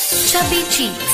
Chubby Cheeks.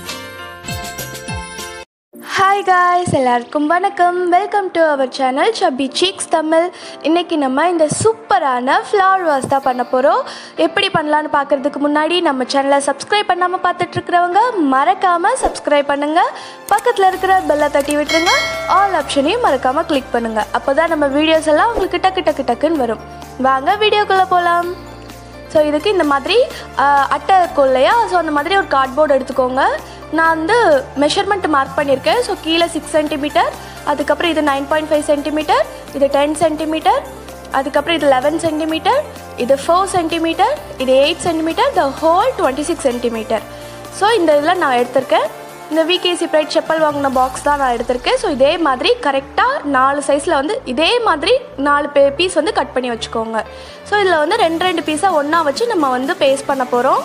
Hi guys எல்லாருக்கும் வணக்கம் welcome to our channel chubby cheeks Tamil இன்றைக்கி நம்ம இந்த சூப்பரான ஃப்ளவர் வாஷ் தான் பண்ண போகிறோம் எப்படி பண்ணலான்னு பார்க்குறதுக்கு முன்னாடி நம்ம சேனலை சப்ஸ்கிரைப் பண்ணாமல் பார்த்துட்ருக்கிறவங்க மறக்காமல் சப்ஸ்கிரைப் பண்ணுங்கள் பக்கத்தில் இருக்கிற பெல்லை தட்டி விட்டுருங்க ஆல் ஆப்ஷனையும் மறக்காமல் கிளிக் பண்ணுங்கள் அப்போ தான் நம்ம வீடியோஸ் எல்லாம் உங்களுக்கு டக்கு டக்கு டக்குன்னு வரும் வாங்க வீடியோக்குள்ளே போகலாம் ஸோ இதுக்கு இந்த மாதிரி ஆஹ், அட்டை இருக்கும் இல்லையா ஸோ அந்த மாதிரி ஒரு கார்ட்போர்டு எடுத்துக்கோங்க நான் வந்து மெஷர்மெண்ட் மார்க் பண்ணியிருக்கேன் ஸோ கீழே சிக்ஸ் சென்டிமீட்டர் அதுக்கப்புறம் இது நைன் பாயிண்ட் ஃபைவ் சென்டிமீட்டர் இது டென் சென்டிமீட்டர் அதுக்கப்புறம் இது லெவன் சென்டிமீட்டர் இது ஃபோர் சென்டிமீட்டர் இது eight centimetre the whole twenty six centimetre so இந்த இதில் நான் எடுத்திருக்கேன் இந்த விகேசி ப்ரைட் செப்பல் வாங்கின பாக்ஸ் தான் நான் எடுத்திருக்கேன் ஸோ இதே மாதிரி கரெக்டாக நாலு சைஸில் வந்து இதே மாதிரி நாலு பே பீஸ் வந்து கட் பண்ணி வச்சுக்கோங்க ஸோ இதில் வந்து ரெண்டு ரெண்டு பீஸாக ஒன்றா வச்சு நம்ம வந்து பேஸ்ட் பண்ண போகிறோம்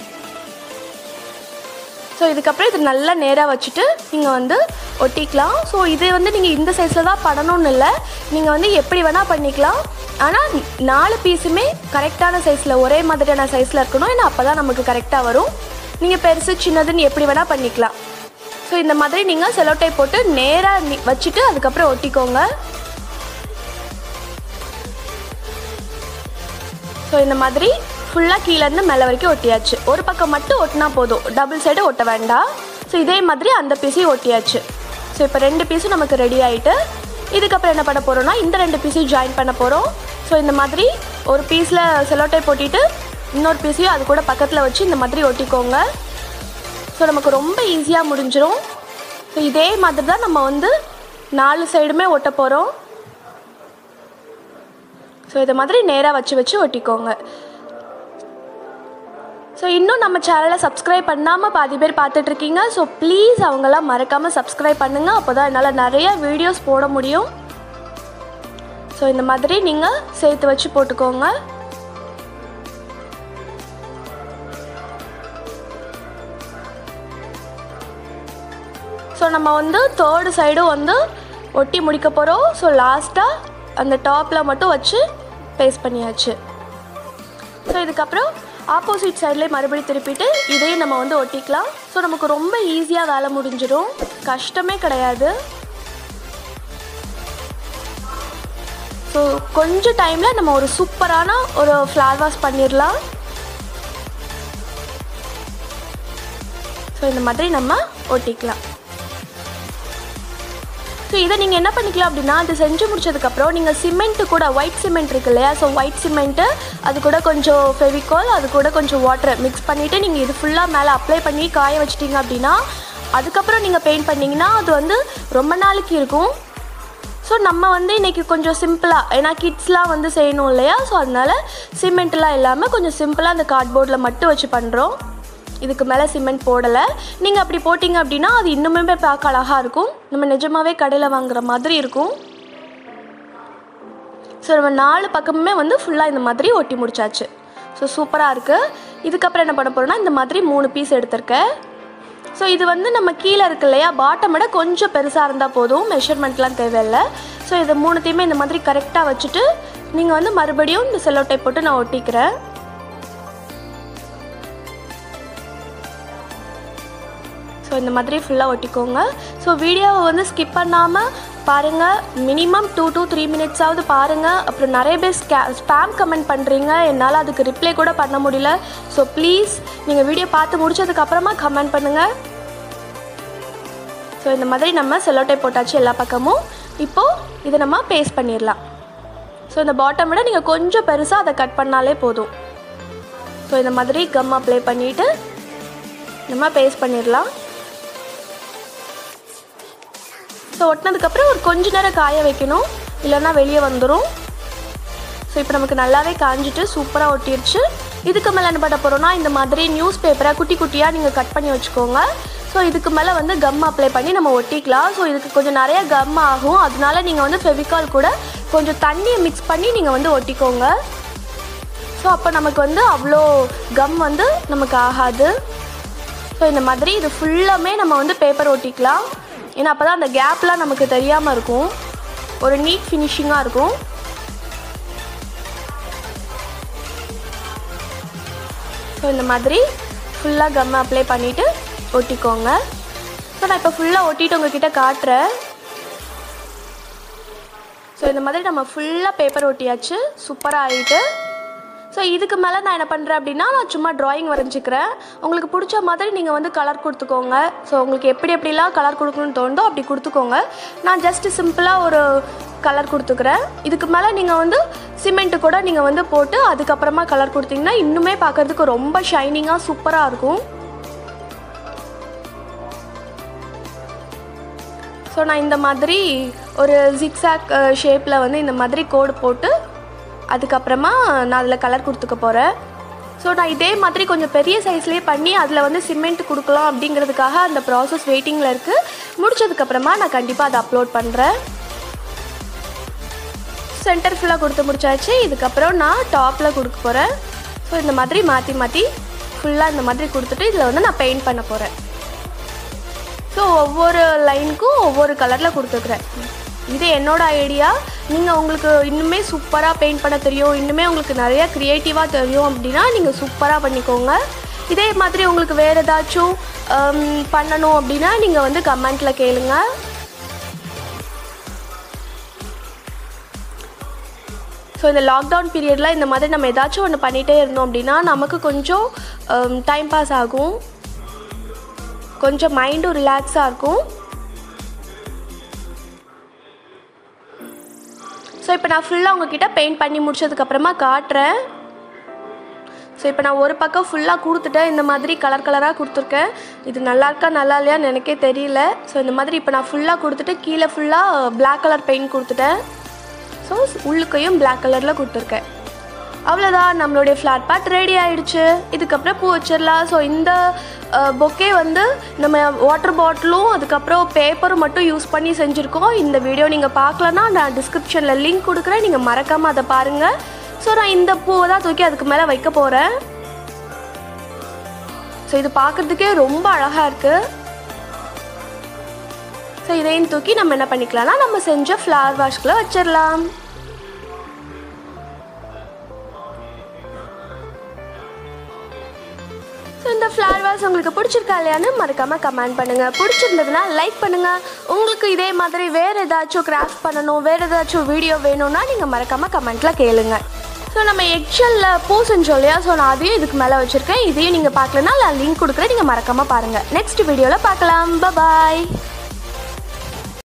ஸோ இதுக்கப்புறம் இது நல்லா நேராக வச்சுட்டு நீங்கள் வந்து ஒட்டிக்கலாம் ஸோ இது வந்து நீங்கள் இந்த சைஸில் தான் பண்ணணும்னு இல்லை நீங்கள் வந்து எப்படி வேணால் பண்ணிக்கலாம் ஆனால் நாலு பீஸுமே கரெக்டான சைஸில் ஒரே மாதிரியான சைஸில் இருக்கணும் ஏன்னா அப்போ தான் நமக்கு கரெக்டாக வரும் நீங்கள் பெருசு சின்னதுன்னு எப்படி வேணால் பண்ணிக்கலாம் ஸோ இந்த மாதிரி நீங்கள் செலோட்டை போட்டு நேராக வச்சுட்டு அதுக்கப்புறம் ஒட்டிக்கோங்க ஸோ இந்த மாதிரி ஃபுல்லாக கீழேருந்து மேலே வரைக்கும் ஒட்டியாச்சு ஒரு பக்கம் மட்டும் ஒட்டினா போதும் டபுள் சைடு ஒட்ட வேண்டாம் ஸோ இதே மாதிரி அந்த பீஸையும் ஒட்டியாச்சு ஸோ இப்போ ரெண்டு பீஸும் நமக்கு ரெடி ஆகிட்டு இதுக்கப்புறம் என்ன பண்ண போகிறோம்னா இந்த ரெண்டு பீஸையும் ஜாயின் பண்ண போகிறோம் ஸோ இந்த மாதிரி ஒரு பீஸில் செலோட்டை போட்டிட்டு இன்னொரு பீஸையும் அது கூட பக்கத்தில் வச்சு இந்த மாதிரி ஒட்டிக்கோங்க ஸோ நமக்கு ரொம்ப ஈஸியாக முடிஞ்சிரும் ஸோ இதே மாதிரி தான் நம்ம வந்து நாலு சைடுமே ஒட்ட போகிறோம் ஸோ இதை மாதிரி நேராக வச்சு வச்சு ஒட்டிக்கோங்க ஸோ இன்னும் நம்ம சேனலை சப்ஸ்கிரைப் பண்ணாமல் பாதி பேர் பார்த்துட்ருக்கீங்க ஸோ ப்ளீஸ் அவங்களாம் மறக்காமல் சப்ஸ்கிரைப் பண்ணுங்கள் அப்போ தான் என்னால் நிறைய வீடியோஸ் போட முடியும் ஸோ இந்த மாதிரி நீங்கள் சேர்த்து வச்சு போட்டுக்கோங்க ஸோ நம்ம வந்து தேர்டு சைடும் வந்து ஒட்டி முடிக்க போகிறோம் ஸோ லாஸ்ட்டாக அந்த டாப்பில் மட்டும் வச்சு பேஸ்ட் பண்ணியாச்சு ஸோ இதுக்கப்புறம் ஆப்போசிட் சைட்லேயே மறுபடியும் திருப்பிட்டு இதையும் நம்ம வந்து ஒட்டிக்கலாம் ஸோ நமக்கு ரொம்ப ஈஸியாக வேலை முடிஞ்சிடும் கஷ்டமே கிடையாது ஸோ கொஞ்சம் டைமில் நம்ம ஒரு சூப்பரான ஒரு ஃப்ளவர் வாஷ் பண்ணிடலாம் ஸோ இந்த மாதிரி நம்ம ஒட்டிக்கலாம் ஸோ இதை நீங்கள் என்ன பண்ணிக்கலாம் அப்படின்னா அது செஞ்சு முடிச்சதுக்கப்புறம் நீங்கள் சிமெண்ட்டு கூட ஒயிட் சிமெண்ட் இருக்கு இல்லையா ஸோ ஒயிட் சிமெண்ட்டு அது கூட கொஞ்சம் ஃபெவிகால் அது கூட கொஞ்சம் வாட்டர் மிக்ஸ் பண்ணிவிட்டு நீங்கள் இது ஃபுல்லாக மேலே அப்ளை பண்ணி காய வச்சிட்டிங்க அப்படின்னா அதுக்கப்புறம் நீங்கள் பெயிண்ட் பண்ணிங்கன்னா அது வந்து ரொம்ப நாளைக்கு இருக்கும் ஸோ நம்ம வந்து இன்றைக்கி கொஞ்சம் சிம்பிளாக ஏன்னா கிட்ஸ்லாம் வந்து செய்யணும் இல்லையா ஸோ அதனால சிமெண்ட்லாம் இல்லாமல் கொஞ்சம் சிம்பிளாக அந்த கார்ட்போர்டில் மட்டும் வச்சு பண்ணுறோம் இதுக்கு மேலே சிமெண்ட் போடலை நீங்கள் அப்படி போட்டிங்க அப்படின்னா அது இன்னுமே பார்க்க அழகாக இருக்கும் நம்ம நிஜமாகவே கடையில் வாங்குற மாதிரி இருக்கும் ஸோ நம்ம நாலு பக்கமுமே வந்து ஃபுல்லாக இந்த மாதிரி ஒட்டி முடிச்சாச்சு ஸோ சூப்பராக இருக்குது இதுக்கப்புறம் என்ன பண்ண போகிறோம்னா இந்த மாதிரி மூணு பீஸ் எடுத்திருக்கேன் ஸோ இது வந்து நம்ம கீழே இருக்கு இல்லையா பாட்டம் விட கொஞ்சம் பெருசாக இருந்தால் போதும் மெஷர்மெண்ட்லாம் தேவையில்லை ஸோ இதை மூணுத்தையுமே இந்த மாதிரி கரெக்டாக வச்சுட்டு நீங்கள் வந்து மறுபடியும் இந்த செல்லோ டைப் போட்டு நான் ஒட்டிக்கிறேன் ஸோ இந்த மாதிரி ஃபுல்லாக ஒட்டிக்கோங்க ஸோ வீடியோவை வந்து ஸ்கிப் பண்ணாமல் பாருங்கள் மினிமம் டூ to த்ரீ மினிட்ஸாவது பாருங்கள் அப்புறம் நிறைய பேர் ஸ்கே ஸ்பேம் கமெண்ட் பண்ணுறீங்க என்னால் அதுக்கு ரிப்ளை கூட பண்ண முடியல ஸோ ப்ளீஸ் நீங்கள் வீடியோ பார்த்து முடிச்சதுக்கப்புறமா கமெண்ட் பண்ணுங்கள் ஸோ இந்த மாதிரி நம்ம செல்லோட்டை போட்டாச்சு எல்லா பக்கமும் இப்போது இதை நம்ம பேஸ்ட் பண்ணிடலாம் ஸோ இந்த பாட்டம் விட நீங்கள் கொஞ்சம் பெருசாக அதை கட் பண்ணாலே போதும் ஸோ இந்த மாதிரி கம் அப்ளை பண்ணிவிட்டு நம்ம பேஸ்ட் பண்ணிடலாம் ஸோ ஒட்டினதுக்கப்புறம் ஒரு கொஞ்ச நேரம் காய வைக்கணும் இல்லைன்னா வெளியே வந்துடும் ஸோ இப்போ நமக்கு நல்லாவே காஞ்சிட்டு சூப்பராக ஒட்டிருச்சு இதுக்கு மேலே என்ன பண்ண போகிறோம்னா இந்த மாதிரி நியூஸ் பேப்பரை குட்டி குட்டியாக நீங்கள் கட் பண்ணி வச்சுக்கோங்க ஸோ இதுக்கு மேலே வந்து கம் அப்ளை பண்ணி நம்ம ஒட்டிக்கலாம் ஸோ இதுக்கு கொஞ்சம் நிறைய கம் ஆகும் அதனால நீங்கள் வந்து ஃபெவிகால் கூட கொஞ்சம் தண்ணியை மிக்ஸ் பண்ணி நீங்கள் வந்து ஒட்டிக்கோங்க ஸோ அப்போ நமக்கு வந்து அவ்வளோ கம் வந்து நமக்கு ஆகாது ஸோ இந்த மாதிரி இது ஃபுல்லாமே நம்ம வந்து பேப்பர் ஒட்டிக்கலாம் ஏன்னா அப்போ தான் அந்த கேப்லாம் நமக்கு தெரியாமல் இருக்கும் ஒரு நீட் ஃபினிஷிங்காக இருக்கும் ஸோ இந்த மாதிரி ஃபுல்லாக கம் அப்ளை பண்ணிவிட்டு ஒட்டிக்கோங்க ஸோ நான் இப்போ ஃபுல்லாக ஒட்டிட்டு உங்ககிட்ட காட்டுறேன் ஸோ இந்த மாதிரி நம்ம ஃபுல்லாக பேப்பர் ஒட்டியாச்சு சூப்பராக ஆகிட்டு ஸோ இதுக்கு மேலே நான் என்ன பண்ணுறேன் அப்படின்னா நான் சும்மா ட்ராயிங் வரைஞ்சிக்கிறேன் உங்களுக்கு பிடிச்ச மாதிரி நீங்கள் வந்து கலர் கொடுத்துக்கோங்க ஸோ உங்களுக்கு எப்படி எப்படிலாம் கலர் கொடுக்கணும்னு தோணுதோ அப்படி கொடுத்துக்கோங்க நான் ஜஸ்ட்டு சிம்பிளாக ஒரு கலர் கொடுத்துக்கிறேன் இதுக்கு மேலே நீங்கள் வந்து சிமெண்ட்டு கூட நீங்கள் வந்து போட்டு அதுக்கப்புறமா கலர் கொடுத்தீங்கன்னா இன்னுமே பார்க்குறதுக்கு ரொம்ப ஷைனிங்காக சூப்பராக இருக்கும் ஸோ நான் இந்த மாதிரி ஒரு ஜிக்ஸாக் ஷேப்பில் வந்து இந்த மாதிரி கோடு போட்டு அதுக்கப்புறமா நான் அதில் கலர் கொடுத்துக்க போகிறேன் ஸோ நான் இதே மாதிரி கொஞ்சம் பெரிய சைஸ்லேயே பண்ணி அதில் வந்து சிமெண்ட் கொடுக்கலாம் அப்படிங்கிறதுக்காக அந்த ப்ராசஸ் வெயிட்டிங்கில் இருக்குது முடிச்சதுக்கப்புறமா நான் கண்டிப்பாக அதை அப்லோட் பண்ணுறேன் சென்டர் ஃபுல்லாக கொடுத்து முடிச்சாச்சு இதுக்கப்புறம் நான் டாப்பில் கொடுக்க போகிறேன் ஸோ இந்த மாதிரி மாற்றி மாற்றி ஃபுல்லாக இந்த மாதிரி கொடுத்துட்டு இதில் வந்து நான் பெயிண்ட் பண்ண போகிறேன் ஸோ ஒவ்வொரு லைனுக்கும் ஒவ்வொரு கலரில் கொடுத்துக்கிறேன் இது என்னோட ஐடியா நீங்கள் உங்களுக்கு இன்னுமே சூப்பராக பெயிண்ட் பண்ண தெரியும் இன்னுமே உங்களுக்கு நிறைய க்ரியேட்டிவாக தெரியும் அப்படின்னா நீங்கள் சூப்பராக பண்ணிக்கோங்க இதே மாதிரி உங்களுக்கு வேறு ஏதாச்சும் ஹம், பண்ணணும் அப்படின்னா நீங்கள் வந்து கமெண்ட்டில் கேளுங்க ஸோ இந்த லாக்டவுன் பீரியடில் இந்த மாதிரி நம்ம ஏதாச்சும் ஒன்று பண்ணிகிட்டே இருந்தோம் அப்படின்னா நமக்கு கொஞ்சம் டைம் பாஸ் ஆகும் கொஞ்சம் மைண்டும் ரிலாக்ஸாக இருக்கும் ஸோ இப்போ நான் ஃபுல்லாக உங்ககிட்ட பெயிண்ட் பண்ணி முடிச்சதுக்கப்புறமா காட்டுறேன் ஸோ இப்போ நான் ஒரு பக்கம் ஃபுல்லாக கொடுத்துட்டேன் இந்த மாதிரி கலர் கலராக கொடுத்துருக்கேன் இது நல்லா இருக்கா நல்லா இல்லையான்னு எனக்கே தெரியல ஸோ இந்த மாதிரி இப்போ நான் ஃபுல்லாக கொடுத்துட்டு கீழே ஃபுல்லாக Black கலர் பெயிண்ட் கொடுத்துட்டேன் ஸோ உள்ளுக்கையும் Black கலரில் கொடுத்துருக்கேன் அவ்வளோதான் நம்மளுடைய ஃப்ளாட் பார்ட் ரெடி ஆயிடுச்சு இதுக்கப்புறம் பூ வச்சிடலாம் ஸோ இந்த பொக்கே வந்து நம்ம வாட்டர் பாட்டிலும் அதுக்கப்புறம் பேப்பரும் மட்டும் யூஸ் பண்ணி செஞ்சுருக்கோம் இந்த வீடியோ நீங்கள் பார்க்கலன்னா நான் டிஸ்கிரிப்ஷனில் லிங்க் கொடுக்குறேன் நீங்கள் மறக்காமல் அதை பாருங்கள் ஸோ நான் இந்த பூவை தான் தூக்கி அதுக்கு மேலே வைக்க போகிறேன் ஸோ இது பார்க்குறதுக்கே ரொம்ப அழகாக இருக்குது ஸோ இதையும் தூக்கி நம்ம என்ன பண்ணிக்கலாம்னா நம்ம செஞ்ச ஃப்ளவர் வாஷ்குள்ளே வச்சிடலாம் ஸோ இந்த ஃப்ளவர் வாஷ் உங்களுக்கு பிடிச்சிருக்கா இல்லையான்னு மறக்காமல் கமெண்ட் பண்ணுங்கள் பிடிச்சிருந்ததுன்னா லைக் பண்ணுங்கள் உங்களுக்கு இதே மாதிரி வேறு ஏதாச்சும் கிராஃப்ட் பண்ணணும் வேறு ஏதாச்சும் வீடியோ வேணும்னா நீங்கள் மறக்காமல் கமெண்ட்டில் கேளுங்க ஸோ நம்ம எக்ஷலில் பூ செஞ்சோம் இல்லையா ஸோ நான் அதையும் இதுக்கு மேலே வச்சுருக்கேன் இதையும் நீங்கள் பார்க்கலன்னா நான் லிங்க் கொடுக்குறேன் நீங்கள் மறக்காமல் பாருங்கள் நெக்ஸ்ட் வீடியோவில் பார்க்கலாம் பாய்